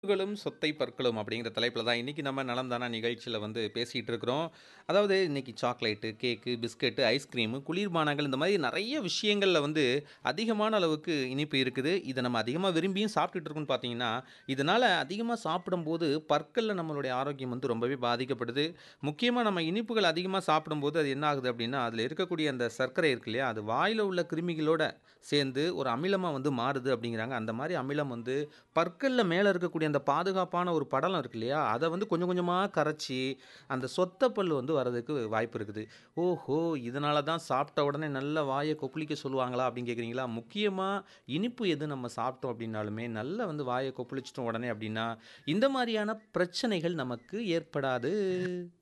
"இனிப்புகளும் சொத்தை பற்களும்" அப்படிங்கிற தலைப்பில தான் இன்னைக்கு நம்ம நலம் தானா நிகழ்ச்சியில வந்து பேசிட்டு இருக்கிறோம். அதாவது இன்னைக்கு சாக்லேட்டு, கேக்கு, பிஸ்கட்டு, ஐஸ்கிரீமு, குளிர்பானங்கள் இந்த மாரி நெறைய விஷயங்கள்ல வந்து அதிகமான அளவுக்கு இனிப்பு இருக்குது. இத நம்ம அதிகமா விரும்பியும் சாப்பிட்டுட்டு இருக்கோம்னு பார்த்தீங்கன்னா, இதனால அதிகமா சாப்பிடும்போது பற்கள்ல நம்மளுடைய ஆரோக்கியம் வந்து ரொம்பவே பாதிக்கப்படுது. முக்கியமா நம்ம இனிப்புகள் அதிகமா சாப்பிடும்போது அது என்ன ஆகுது அப்படின்னா, அதில இருக்கக்கூடிய அந்த சர்க்கரை இருக்கு இல்லையா? அது வாயில உள்ள கிருமிகளோட சேர்ந்து ஒரு அமிலமா வந்து மாறுது அப்படிங்கிறாங்க. அந்த மாரி அமிலம் வந்து பற்கள்ல மேல இருக்கக்கூடிய அந்த பாதுகாப்பான ஒரு படலம் இருக்கு இல்லையா? அத வந்து கொஞ்சம் கொஞ்சமா கரைச்சு, அந்த சொத்த பல் வந்து வரதுக்கு வாய்ப்பு இருக்குது. ஓஹோ! இதனால தான் சாப்பிட்ட உடனே நல்லா வாய கொப்பளிக்க சொல்லுவாங்களா? அப்படின்னு கேட்குறீங்களா? முக்கியமா இனிப்பு எது நம்ம சாப்பிட்டோம் அப்படின்னாலுமே, நல்லா வந்து வாய கொப்பளிச்சுட்டோம் உடனே அப்படின்னா, இந்த மாரியான பிரச்சனைகள் நமக்கு ஏற்படாது.